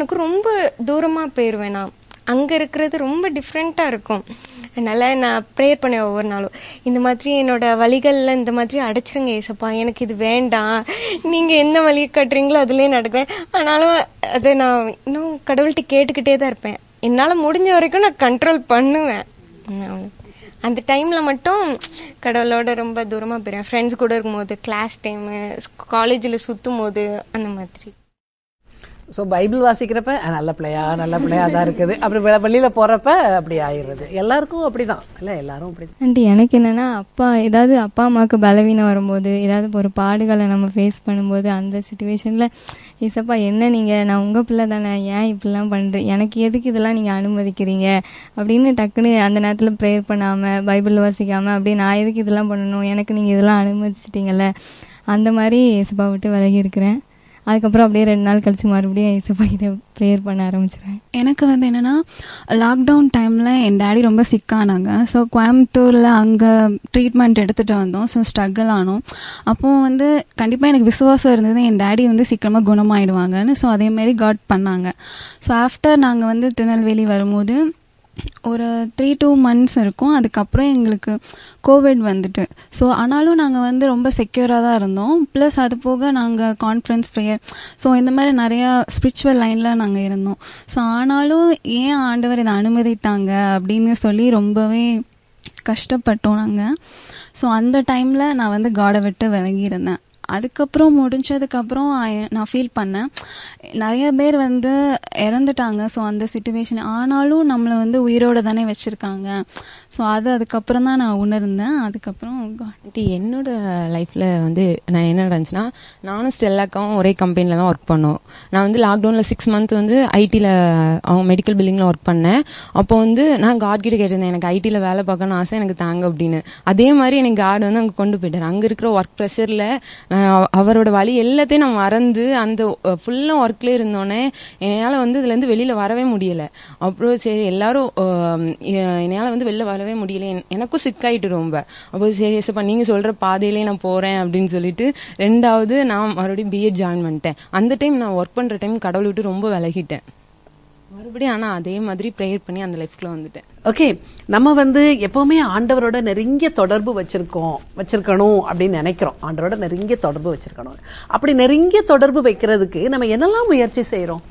எனக்கு ரொம்ப தூரமா போயிருவேன் நான் அங்க இருக்கிறது ரொம்ப டிஃப்ரெண்டா இருக்கும் அதனால நான் ப்ரேயர் பண்ணேன் ஒவ்வொரு நாளும் இந்த மாதிரி என்னோட வழிகள்ல இந்த மாதிரி அடைச்சிருங்க ஏசப்பா எனக்கு இது வேண்டாம் நீங்க என்ன வழி கட்டுறீங்களோ அதுலயே நடக்கிறேன் ஆனாலும் அதை நான் இன்னும் கடவுள்கிட்ட கேட்டுக்கிட்டே தான் இருப்பேன் என்னால முடிஞ்ச வரைக்கும் நான் கண்ட்ரோல் பண்ணுவேன் உம் அவ்வளவு. அந்த டைம்ல மட்டும் கடவுளோட ரொம்ப தூரமா போயிருவேன் ஃப்ரெண்ட்ஸ் கூட இருக்கும்போது கிளாஸ் டைமு காலேஜில் சுத்தும் போது அந்த மாதிரி ஸோ பைபிள் வாசிக்கிறப்ப அஹ், நல்ல பிள்ளையா நல்ல பிள்ளையா தான் இருக்குது அப்படி வெ- வெளியில போறப்ப அப்படி ஆயிடுறது எல்லாருக்கும் அப்படிதான் இல்ல எல்லாரும் அப்படி ஆண்டி எனக்கு என்னன்னா அப்பா ஏதாவது அப்பா அம்மாவுக்கு பலவீனம் வரும்போது ஏதாவது ஒரு பாடுகளை நம்ம ஃபேஸ் பண்ணும்போது அந்த சுச்சுவேஷனில் ஏசப்பா என்ன நீங்கள் நான் உங்கள் பிள்ளை தானே ஏன் இப்படிலாம் பண்ணுறேன் எனக்கு எதுக்கு இதெல்லாம் நீங்கள் அனுமதிக்கிறீங்க அப்படின்னு டக்குன்னு அந்த நேரத்தில் ப்ரேயர் பண்ணாமல் பைபிள் வாசிக்காமல் அப்படியே நான் எதுக்கு இதெல்லாம் பண்ணணும் எனக்கு நீங்கள் இதெல்லாம் அனுமதிச்சிட்டீங்கல்ல அந்த மாதிரி ஏசப்பா விட்டு விலகி இருக்கிறேன் அதுக்கப்புறம் அப்படியே ரெண்டு நாள் கழிச்சு மறுபடியும் ஏசப்பா கிட்ட ப்ரேயர் பண்ண ஆரம்பிச்சிடுறேன் எனக்கு வந்து என்னன்னா லாக்டவுன் டைமில் என் டேடி ரொம்ப சிக்கானாங்க ஸோ கோயம்புத்தூரில் அங்கே ட்ரீட்மெண்ட் எடுத்துகிட்டு வந்தோம் ஸோ ஸ்ட்ரகிள் ஆனோம் அப்போ வந்து கண்டிப்பாக எனக்கு விசுவாசம் இருந்தது என் டேடி வந்து சீக்கிரமாக குணமாயிடுவாங்கன்னு ஸோ அதேமாரி காட் பண்ணாங்க ஸோ ஆஃப்டர் நாங்கள் வந்து திருநெல்வேலி வரும்போது ஒரு த்ரீ டூ மந்த்ஸ் இருக்கும் அதுக்கப்புறம் எங்களுக்கு கோவிட் வந்துட்டு ஸோ ஆனாலும் நாங்கள் வந்து ரொம்ப செக்யூராக தான் இருந்தோம் ப்ளஸ் அது போக நாங்கள் கான்ஃபரன்ஸ் ப்ரேயர் ஸோ இந்த மாதிரி நிறையா ஸ்பிரிச்சுவல் லைனில் நாங்கள் இருந்தோம் ஸோ ஆனாலும் ஏன் ஆண்டவர் இதை அனுமதித்தாங்க அப்படின்னு சொல்லி ரொம்பவே கஷ்டப்பட்டோம் நாங்கள் ஸோ அந்த டைமில் நான் வந்து காடை விட்டு விலகி இருந்தேன் அதுக்கப்புறம் முடிஞ்சதுக்கப்புறம் I- நான் ஃபீல் பண்ணேன் நிறைய பேர் வந்து இறந்துட்டாங்க ஸோ அந்த சுச்சுவேஷன் ஆனாலும் நம்மளை வந்து உயிரோட தானே வச்சுருக்காங்க ஸோ அது அதுக்கப்புறம் தான் நான் உணர்ந்தேன் அதுக்கப்புறம் God ஆண்டி என்னோட லைஃப்பில் வந்து நான் என்ன நடந்துச்சுன்னா நானும் ஸ்டெல்லாக்காவும் ஒரே கம்பெனியில் தான் ஒர்க் பண்ணோம் நான் வந்து லாக்டவுனில் சிக்ஸ் மந்த் வந்து ஐடியில் அவங்க மெடிக்கல் பில்லிங்கில் ஒர்க் பண்ணேன் அப்போ வந்து நான் காட் கிட்ட கேட்டிருந்தேன் எனக்கு ஐடியில் வேலை பார்க்கணும்னு ஆசை எனக்கு தாங்க அப்படின்னு அதே மாதிரி எனக்கு காட் வந்து அங்கே கொண்டு போயிட்டார் அங்கே இருக்கிற ஒர்க் ப்ரெஷரில் அவரோட வழி எல்லாத்தையும் நான் மறந்து அந்த ஃபுல்லாக ஒர்க்லேயே இருந்தோன்னே என்னால் வந்து இதுலேருந்து வெளியில் வரவே முடியலை அப்புறம் சரி எல்லாரும் அஹ், எ- என்னால் வந்து வெளில வரவே முடியல என்- எனக்கும் சிக்காயிட்டு ரொம்ப அப்போ சரி எசப்பா நீங்கள் சொல்கிற பாதையிலே நான் போகிறேன் அப்படின்னு சொல்லிட்டு ரெண்டாவது நான் மறுபடியும் பிஎட் ஜாயின் பண்ணிட்டேன் அந்த டைம் நான் ஒர்க் பண்ணுற டைம் கடவுளை விட்டு ரொம்ப விலகிட்டேன் மறுபடியும் ஆனால் அதே மாதிரி ப்ரேயர் பண்ணி அந்த லைஃப்குள்ளே வந்துட்டேன் ஓகே நம்ம வந்து எப்பவுமே ஆண்டவரோட நெருங்கிய தொடர்பு வச்சிருக்கோம் வச்சிருக்கணும் அப்படின்னு நினைக்கிறோம் ஆண்டவரோட நெருங்கிய தொடர்பு வச்சிருக்கணும் அப்படி நெருங்கிய தொடர்பு வைக்கிறதுக்கு நம்ம என்னெல்லாம் முயற்சி செய்றோம்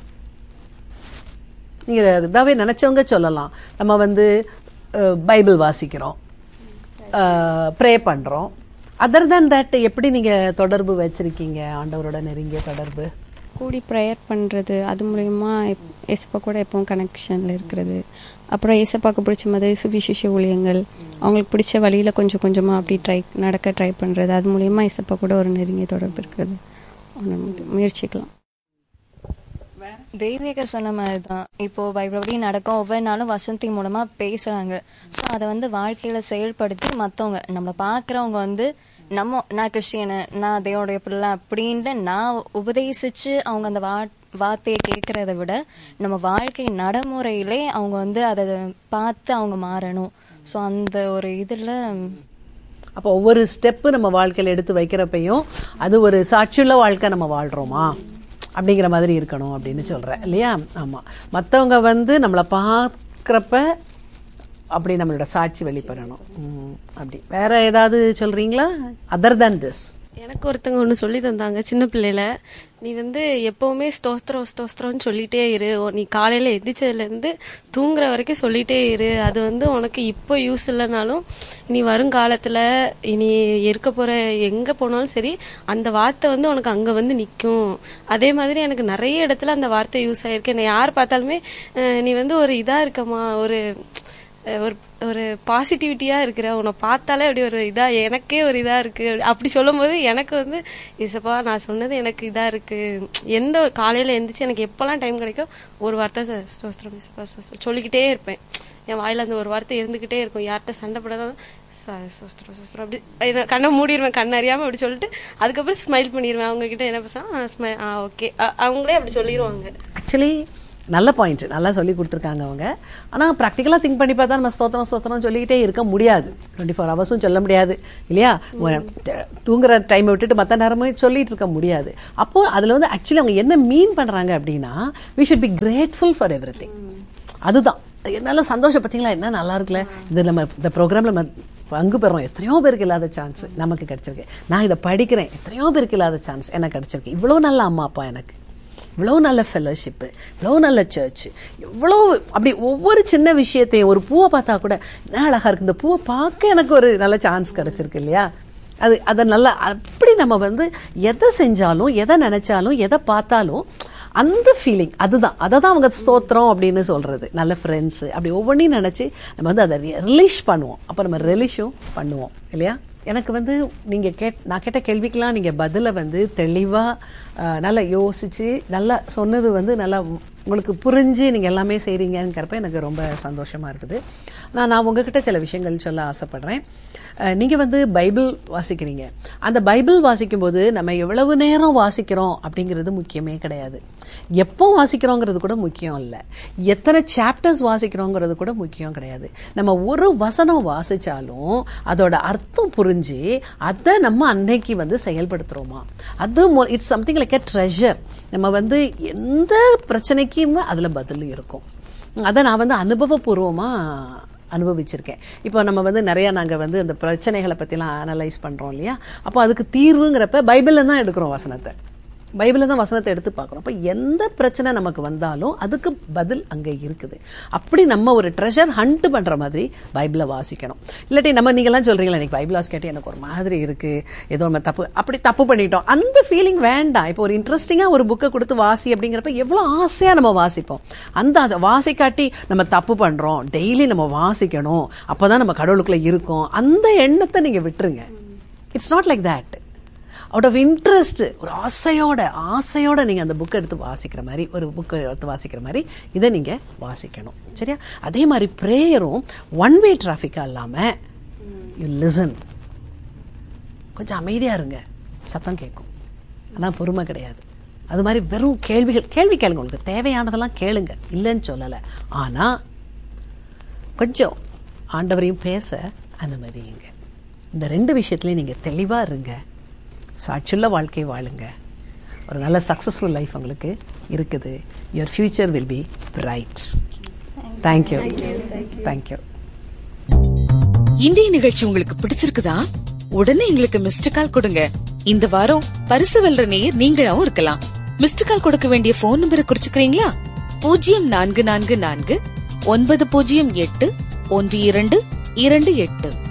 நீங்க இதாவே நினைச்சவங்க சொல்லலாம் நம்ம வந்து அஹ், பைபிள் வாசிக்கிறோம் ப்ரே பண்றோம் அதர் than தட் எப்படி நீங்க தொடர்பு வச்சிருக்கீங்க ஆண்டவரோட நெருங்கிய தொடர்பு கூடி ப்ரேயர் பண்ணுறது அது மூலயமா ஏசப்பா கூட எப்பவும் கனெக்ஷனில் இருக்கிறது அப்புறம் ஏசப்பாக்கு பிடிச்ச மாதிரி சுவிசேஷ ஊழியங்கள் அவங்களுக்கு பிடிச்ச வழியில் கொஞ்சம் கொஞ்சமாக அப்படி ட்ரை நடக்க ட்ரை பண்ணுறது அது மூலயமா ஏசப்பா கூட ஒரு நெருங்கிய தொடர்பு இருக்கிறது ஒண்ணு முயற்சிக்கலாம் தெய்வீக சொன்ன மாதிரி தான் இப்போ பைபிள் நடக்கும் ஒவ்வொரு நாளும் வசந்தி மூலமா பேசுறாங்க ஸோ அதை வந்து வாழ்க்கையில செயல்படுத்தி மற்றவங்க நம்மளை பார்க்குறவங்க வந்து நம்ம நான் கிறிஸ்டியனு நான் தேவனுடைய பிள்ளை அப்படின்ட்டு நான் உபதேசிச்சு அவங்க அந்த வா வார்த்தையை கேட்கறத விட நம்ம வாழ்க்கை நடைமுறையிலே அவங்க வந்து அதை பார்த்து அவங்க மாறணும் ஸோ அந்த ஒரு இதில் அப்போ ஒவ்வொரு ஸ்டெப்பு நம்ம வாழ்க்கையில எடுத்து வைக்கிறப்பையும் அது ஒரு சாட்சியுள்ள வாழ்க்கை நம்ம வாழ்றோமா அப்படிங்கிற மாதிரி இருக்கணும் அப்படின்னு சொல்றேன் இல்லையா ஆமா மத்தவங்க வந்து நம்மளை பார்க்கறப்ப அப்படி நம்மளோட சாட்சி வெளிப்படணும் ம், அப்படி வேற ஏதாவது சொல்றீங்களா அதர் than திஸ் எனக்கு ஒருத்தங்க ஒன்று சொல்லி தந்தாங்க சின்ன பிள்ளையில நீ வந்து எப்பவுமே ஸ்தோத்திரம் ஸ்தோத்திரம்னு சொல்லிட்டே இரு ஓ, நீ காலையில எந்திரிச்சதுலேருந்து தூங்குற வரைக்கும் சொல்லிட்டே இரு அது வந்து உனக்கு இப்போ யூஸ் இல்லைனாலும் இனி வருங்காலத்துல இனி இருக்க போற எங்க போனாலும் சரி அந்த வார்த்தை வந்து உனக்கு அங்க வந்து நிக்கும் அதே மாதிரி எனக்கு நிறைய இடத்துல அந்த வார்த்தை யூஸ் ஆயிருக்கு என்னை யார் பார்த்தாலுமே அஹ், நீ வந்து ஒரு இதா இருக்கமா ஒரு அஹ் ஒரு ஒரு பாசிட்டிவிட்டியா இருக்கிற உன்னை பார்த்தாலே அப்படி ஒரு இதா எனக்கே ஒரு இதா இருக்கு அப்படி- அப்படி சொல்லும்போது எனக்கு வந்து இசப்பா நான் சொன்னது எனக்கு இதா இருக்கு எந்த ஒரு- காலையில எந்திரிச்சு எனக்கு எப்பெல்லாம் டைம் கிடைக்கும் ஒரு வார்த்தை சொ- ஸ்தோத்திரம் இசப்பா ஸ்தோத்திரம் சொல்லிக்கிட்டே இருப்பேன் என் வாயில அந்த ஒரு வார்த்தை இருந்துகிட்டே இருக்கும் யார்கிட்ட சண்டை போடாதான் சோஸ்திரம் சோஸ்திரம் அப்படி என்ன கண்ணை மூடிடுவேன் கண் அறியாம அப்படி சொல்லிட்டு அதுக்கப்புறம் ஸ்மைல் பண்ணிடுவேன் அவங்க கிட்ட என்ன பேசா ஆ ஓகே அவங்களே அப்படி சொல்லிடுவாங்க ஆக்சுவலி நல்ல பாயிண்ட் நல்லா சொல்லி கொடுத்துருக்காங்க அவங்க ஆனால் ப்ராக்டிக்கலாக திங்க் பண்ணி பார்த்தா நம்ம ஸ்தோத்திரம் ஸ்தோத்திரம் சொல்லிக்கிட்டே இருக்க முடியாது டுவெண்ட்டி ஃபோர் ஹவர்ஸும் சொல்ல முடியாது இல்லையா உ- த- தூங்குற டைமை விட்டுட்டு மற்ற நேரமும் சொல்லிட்டு இருக்க முடியாது அப்போ அதில் வந்து ஆக்சுவலி அவங்க என்ன மீன் பண்ணுறாங்க அப்படின்னா we should be grateful for everything அதுதான் என்னால சந்தோஷம் பார்த்தீங்களா என்ன நல்லா இருக்குல்ல இது நம்ம இந்த ப்ரோக்ராம்ல நம்ம பங்கு பெறோம் எத்தனையோ பேருக்கு இல்லாத சான்ஸ் நமக்கு கிடைச்சிருக்கு நான் இதை படிக்கிறேன் எத்தனையோ பேருக்கு இல்லாத சான்ஸ் எனக்கு கிடைச்சிருக்கு இவ்வளோ நல்ல அம்மா அப்பா எனக்கு இவ்வளோ நல்ல ஃபெலோஷிப்பு இவ்வளோ நல்ல சர்ச் இவ்வளோ அப்படி ஒவ்வொரு சின்ன விஷயத்தையும் ஒரு பூவை பார்த்தா கூட என்ன அழகா இருக்கு இந்த பூவை பார்க்க எனக்கு ஒரு நல்ல சான்ஸ் கிடைச்சிருக்கு இல்லையா அது அதை நல்லா அப்படி நம்ம வந்து எதை செஞ்சாலும் எதை நினைச்சாலும் எதை பார்த்தாலும் அந்த ஃபீலிங் அதுதான் அதை தான் அவங்க ஸ்தோத்திரம் அப்படின்னு சொல்றது நல்ல ஃப்ரெண்ட்ஸ் அப்படி ஒவ்வொன்றையும் நினைச்சு நம்ம வந்து அதை ரிலீஷ் பண்ணுவோம் அப்போ நம்ம ரிலீஷும் பண்ணுவோம் இல்லையா எனக்கு வந்து நீங்க கேட் நான் கேட்ட கேள்விக்கெல்லாம் நீங்க பதிலை வந்து தெளிவா அஹ், நல்லா யோசிச்சு நல்லா சொன்னது வந்து நல்லா உங்களுக்கு புரிஞ்சு நீங்க எல்லாமே செய்றீங்கிறப்ப எனக்கு ரொம்ப சந்தோஷமா இருக்குது நான் நான் உங்ககிட்ட சில விஷயங்கள் சொல்ல ஆசைப்படுறேன் அஹ், நீங்க வந்து பைபிள் வாசிக்கிறீங்க அந்த பைபிள் வாசிக்கும் போது நம்ம எவ்வளவு நேரம் வாசிக்கிறோம் அப்படிங்கிறது முக்கியமே கிடையாது எப்போ வாசிக்கிறோங்கிறது கூட முக்கியம் இல்லை எத்தனை சாப்டர்ஸ் வாசிக்கிறோங்கிறது கூட முக்கியம் கிடையாது நம்ம ஒரு வசனம் வாசிச்சாலும் அதோட அர்த்தம் புரிஞ்சு அதை நம்ம அன்னைக்கு வந்து செயல்படுத்துறோமா அது it's something like a treasure நம்ம வந்து எந்த பிரச்சனைக்குமே அதுல பதில் இருக்கும் அதை நான் வந்து அனுபவபூர்வமா அனுபவிச்சிருக்கேன் இப்போ நம்ம வந்து நிறைய நாங்க வந்து அந்த பிரச்சனைகளை பத்திலாம் அனலைஸ் பண்றோம் இல்லையா அப்போ அதுக்கு தீர்வுங்கிறப்ப பைபிள்ல தான் எடுக்கிறோம் வசனத்தை பைபிளில் தான் வசனத்தை எடுத்து பார்க்குறோம் அப்போ எந்த பிரச்சனை நமக்கு வந்தாலும் அதுக்கு பதில் அங்கே இருக்குது அப்படி நம்ம ஒரு ட்ரெஷர் ஹண்ட் பண்ணுற மாதிரி பைபிளை வாசிக்கணும் இல்லாட்டி நம்ம நீங்கள்லாம் சொல்கிறீங்களா எனக்கு பைபிள் வாசிக்காட்டி எனக்கு ஒரு மாதிரி இருக்கு ஏதோ நம்ம தப்பு அப்படி தப்பு பண்ணிட்டோம் அந்த ஃபீலிங் வேண்டாம் இப்போ ஒரு இன்ட்ரெஸ்டிங்காக ஒரு புக்கை கொடுத்து வாசி அப்படிங்கிறப்ப எவ்வளோ ஆசையாக நம்ம வாசிப்போம் அந்த ஆசை வாசிக்காட்டி நம்ம தப்பு பண்ணுறோம் டெய்லி நம்ம வாசிக்கணும் அப்போ தான் நம்ம கடவுளுக்குள்ளே இருக்கோம் அந்த எண்ணத்தை நீங்கள் விட்டுருங்க it's not like that out of interest ஒரு ஆசையோட ஆசையோட நீங்க அந்த புக் எடுத்து வாசிக்கிற மாதிரி ஒரு புக் எடுத்து வாசிக்கிற மாதிரி இதை நீங்க வாசிக்கணும் சரியா அதே மாதிரி ப்ரேயரும் ஒன் வே டிராஃபிக்கா இல்லாம யூ லிசன் கொஞ்சம் அமைதியா இருங்க சத்தம் கேட்கும் ஆனா பொறுமை கிடையாது அது மாதிரி வெறும் கேள்விகள் கேள்வி கேளுங்க உங்களுக்கு தேவையானதெல்லாம் கேளுங்க இல்லைன்னு சொல்லலை ஆனா கொஞ்சம் ஆண்டவரையும் பேச அனுமதியுங்க இந்த ரெண்டு விஷயத்துலையும் நீங்க தெளிவா இருங்க சாட்சியுள்ள வாழ்க்கை வாழுங்க ஒரு நல்ல சக்ஸஸ்ஃபுல் லைஃப் உங்களுக்கு இருக்குது your future will be bright thank you thank you இன்றைய நிகழ்ச்சி உங்களுக்கு பிடிச்சிருக்குதா உடனே எங்களுக்கு மிஸ்டு கால் கொடுங்க இந்த வாரம் பரிசு வெல்ற நேயர் நீங்களாவும் இருக்கலாம் மிஸ்டு கால் கொடுக்க வேண்டிய போன் நம்பரை குறிச்சுக்கிறீங்களா பூஜ்ஜியம் நான்கு நான்கு நான்கு ஒன்பது பூஜ்ஜியம் எட்டு ஒன்று இரண்டு இரண்டு எட்டு